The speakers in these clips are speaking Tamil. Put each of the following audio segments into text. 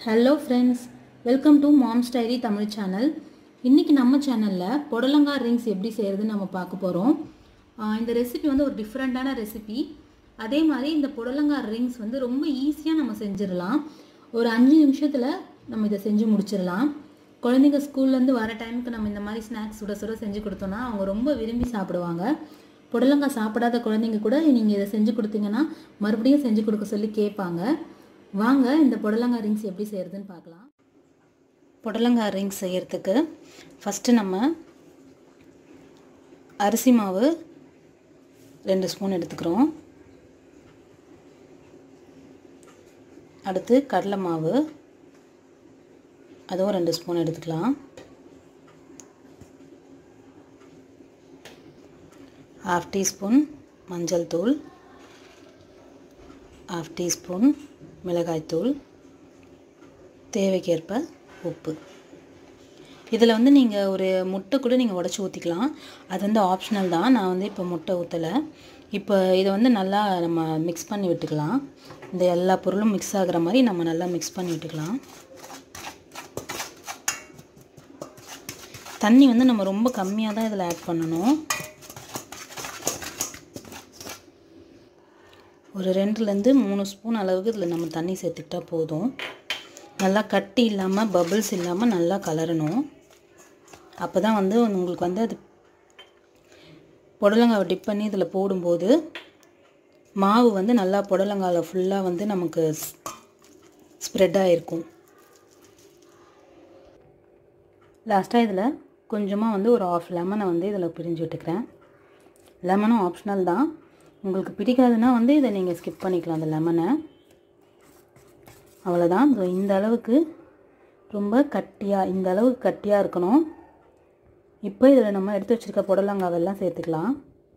hello friends welcome to mom's diary Tamil channel இன்றைக்கி நம்ம சேனலில் புடலங்காய் ரிங்ஸ் எப்படி செய்கிறதுன்னு நம்ம பார்க்க போகிறோம் இந்த ரெசிபி வந்து ஒரு டிஃப்ரெண்ட்டான ரெசிபி அதே மாதிரி இந்த புடலங்காய் ரிங்ஸ் வந்து ரொம்ப ஈஸியாக நம்ம செஞ்சிடலாம் ஒரு அஞ்சு நிமிஷத்தில் நம்ம இதை செஞ்சு முடிச்சிடலாம் குழந்தைங்க ஸ்கூல்லேருந்து வர டைமுக்கு நம்ம இந்த மாதிரி ஸ்நாக்ஸ் சுட சுட செஞ்சு கொடுத்தோன்னா அவங்க ரொம்ப விரும்பி சாப்பிடுவாங்க புடலங்காய் சாப்பிடாத குழந்தைங்க கூட நீங்கள் இதை செஞ்சு கொடுத்தீங்கன்னா மறுபடியும் செஞ்சு கொடுக்க சொல்லி கேட்பாங்க வாங்க இந்த புடலங்காய் ரிங்ஸ் எப்படி செய்கிறதுன்னு பார்க்கலாம் புடலங்காய் ரிங்ஸ் செய்கிறதுக்கு ஃபஸ்ட்டு நம்ம அரிசி மாவு ரெண்டு ஸ்பூன் எடுத்துக்கிறோம் அடுத்து கடலை மாவு அதுவும் ரெண்டு ஸ்பூன் எடுத்துக்கலாம் ஹாஃப் டீஸ்பூன் மஞ்சள் தூள் ஹாஃப் டீஸ்பூன் மிளகாய்த்தூள் தேவைக்கேற்ப உப்பு இதில் வந்து நீங்கள் ஒரு முட்டை கூட நீங்கள் உடச்சி ஊற்றிக்கலாம் அது வந்து ஆப்ஷனல் தான் நான் வந்து இப்போ முட்டை ஊற்றலை இப்போ இதை வந்து நல்லா நம்ம மிக்ஸ் பண்ணி விட்டுக்கலாம் இந்த எல்லா பொருளும் மிக்ஸ் ஆகிற மாதிரி நம்ம நல்லா மிக்ஸ் பண்ணி விட்டுக்கலாம் தண்ணி வந்து நம்ம ரொம்ப கம்மியாக தான் இதில் ஆட் பண்ணணும் ஒரு ரெண்டுலேருந்து மூணு ஸ்பூன் அளவுக்கு இதில் நம்ம தண்ணி சேர்த்துக்கிட்டா போதும் நல்லா கட்டி இல்லாமல் பபிள்ஸ் இல்லாமல் நல்லா கலரணும் அப்போ தான் வந்து உங்களுக்கு வந்து அது புடலங்காவை டிப் பண்ணி இதில் போடும்போது மாவு வந்து நல்லா புடலங்காவில் ஃபுல்லாக வந்து நமக்கு ஸ்ப்ரெட் ஆகிருக்கும் லாஸ்ட்டாக இதில் கொஞ்சமாக வந்து ஒரு ஆஃப் லெமனை வந்து இதில் பிரிஞ்சு விட்டுக்கிறேன் லெமனும் ஆப்ஷனல் தான் உங்களுக்கு பிடிக்காதுன்னா வந்து இதை நீங்கள் ஸ்கிப் பண்ணிக்கலாம் அந்த லெமனை அவ்வளோதான் இந்த அளவுக்கு ரொம்ப கட்டியாக இந்த அளவுக்கு கட்டியாக இருக்கணும் இப்போ இதில் நம்ம எடுத்து வச்சுருக்க புடலங்காவெல்லாம் சேர்த்துக்கலாம்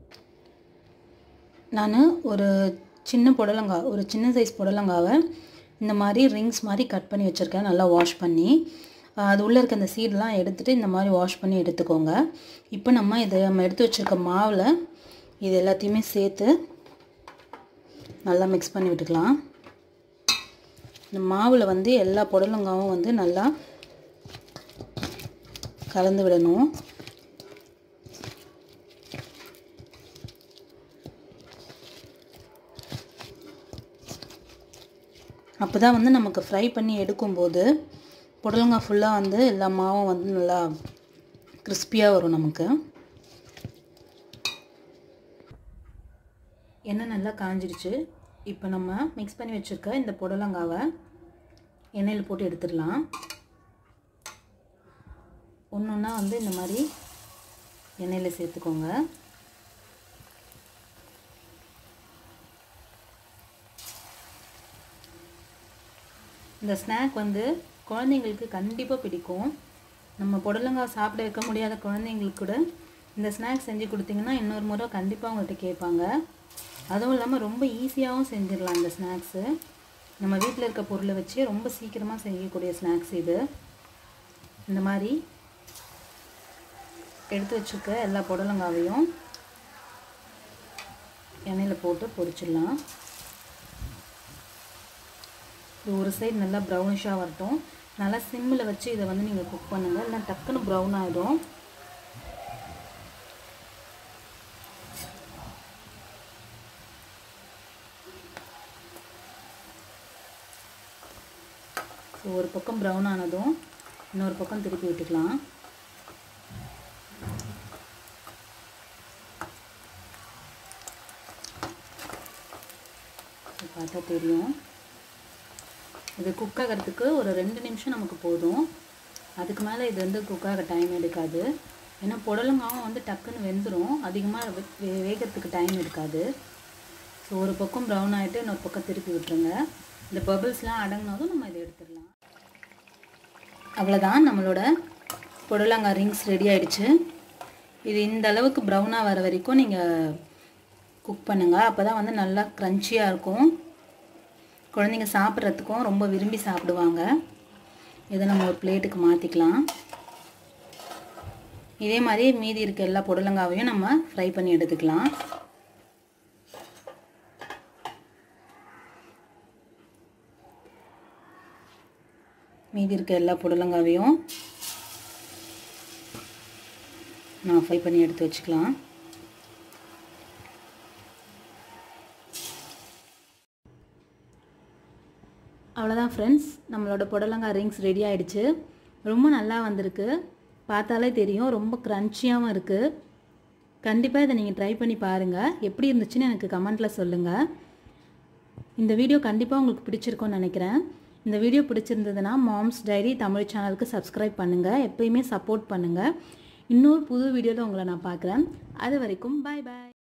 நான் ஒரு சின்ன புடலங்காய் ஒரு சின்ன சைஸ் புடலங்காவை இந்த மாதிரி ரிங்ஸ் மாதிரி கட் பண்ணி வச்சுருக்கேன் நல்லா வாஷ் பண்ணி அது உள்ளே இருக்க அந்த சீடெலாம் எடுத்துகிட்டு இந்த மாதிரி வாஷ் பண்ணி எடுத்துக்கோங்க இப்போ நம்ம இதை நம்ம எடுத்து வச்சுருக்க மாவில் இது எல்லாத்தையுமே சேர்த்து நல்லா மிக்ஸ் பண்ணி விட்டுக்கலாம் இந்த மாவில் வந்து எல்லா புடலங்காவும் வந்து நல்லா கலந்து விடணும் அப்போ தான் வந்து நமக்கு ஃப்ரை பண்ணி எடுக்கும்போது புடலங்காய் ஃபுல்லாக வந்து எல்லா மாவும் வந்து நல்லா கிறிஸ்பியாக வரும் நமக்கு எண்ணெய் நல்லா காஞ்சிடுச்சு இப்போ நம்ம மிக்ஸ் பண்ணி வச்சுருக்க இந்த புடலங்காவை எண்ணெயில் போட்டு எடுத்துடலாம் ஒன்று ஒன்றா வந்து இந்த மாதிரி எண்ணெயில் சேர்த்துக்கோங்க இந்த ஸ்நாக் வந்து குழந்தைங்களுக்கு கண்டிப்பாக பிடிக்கும் நம்ம புடலங்காய் சாப்பிட வைக்க முடியாத குழந்தைங்களுக்கு கூட இந்த ஸ்நாக்ஸ் செஞ்சு கொடுத்தீங்கன்னா இன்னொரு முறை கண்டிப்பாக அவங்கள்ட்ட கேட்பாங்க அதுவும் இல்லாமல் ரொம்ப ஈஸியாகவும் செஞ்சிடலாம் இந்த ஸ்நாக்ஸு நம்ம வீட்டில் இருக்க பொருளை வச்சு ரொம்ப சீக்கிரமாக செய்யக்கூடிய ஸ்நாக்ஸ் இது இந்த மாதிரி எடுத்து வச்சுக்க எல்லா புடலங்காவையும் எண்ணெயில் போட்டு பொரிச்சிடலாம் ஒரு சைடு நல்லா ப்ரௌனிஷாக வரட்டும் நல்லா சிம்மில் வச்சு இதை வந்து நீங்கள் குக் பண்ணுங்கள் இல்லை டக்குன்னு ப்ரௌன் ஆகிடும் ஸோ ஒரு பக்கம் ப்ரௌன் ஆனதும் இன்னொரு பக்கம் திருப்பி விட்டுக்கலாம் பார்த்தா தெரியும் இது குக் ஆகிறதுக்கு ஒரு ரெண்டு நிமிஷம் நமக்கு போதும் அதுக்கு மேலே இது வந்து குக் ஆக டைம் எடுக்காது ஏன்னா புடலங்காவும் வந்து டக்குன்னு வெந்துடும் அதிகமாக வே வேகிறதுக்கு டைம் எடுக்காது ஸோ ஒரு பக்கம் ப்ரௌன் ஆகிட்டு இன்னொரு பக்கம் திருப்பி விட்டுருங்க இந்த பபிள்ஸ்லாம் அடங்கினதும் நம்ம இதை எடுத்துடலாம் அவ்வளோதான் நம்மளோட புடலங்காய் ரிங்ஸ் ரெடி ஆகிடுச்சு இது இந்த அளவுக்கு ப்ரௌனாக வர வரைக்கும் நீங்கள் குக் பண்ணுங்கள் அப்போ தான் வந்து நல்லா க்ரன்ச்சியாக இருக்கும் குழந்தைங்க சாப்பிட்றதுக்கும் ரொம்ப விரும்பி சாப்பிடுவாங்க இதை நம்ம ஒரு பிளேட்டுக்கு மாற்றிக்கலாம் இதே மாதிரி மீதி இருக்க எல்லா புடலங்காவையும் நம்ம ஃப்ரை பண்ணி எடுத்துக்கலாம் மீதி இருக்க எல்லா புடலங்காவையும் நான் ஃப்ரை பண்ணி எடுத்து வச்சுக்கலாம் அவ்வளோதான் ஃப்ரெண்ட்ஸ் நம்மளோட புடலங்காய் ரிங்ஸ் ரெடி ஆயிடுச்சு ரொம்ப நல்லா வந்திருக்கு பார்த்தாலே தெரியும் ரொம்ப க்ரன்ச்சியாகவும் இருக்குது கண்டிப்பாக இதை நீங்கள் ட்ரை பண்ணி பாருங்கள் எப்படி இருந்துச்சுன்னு எனக்கு கமெண்ட்டில் சொல்லுங்கள் இந்த வீடியோ கண்டிப்பாக உங்களுக்கு பிடிச்சிருக்கும்னு நினைக்கிறேன் இந்த வீடியோ பிடிச்சிருந்ததுன்னா மாம்ஸ் டைரி தமிழ் சேனலுக்கு சப்ஸ்கிரைப் பண்ணுங்கள் எப்பயுமே சப்போர்ட் பண்ணுங்கள் இன்னொரு புது வீடியோவில் உங்களை நான் பார்க்குறேன் அது வரைக்கும் பாய் பாய்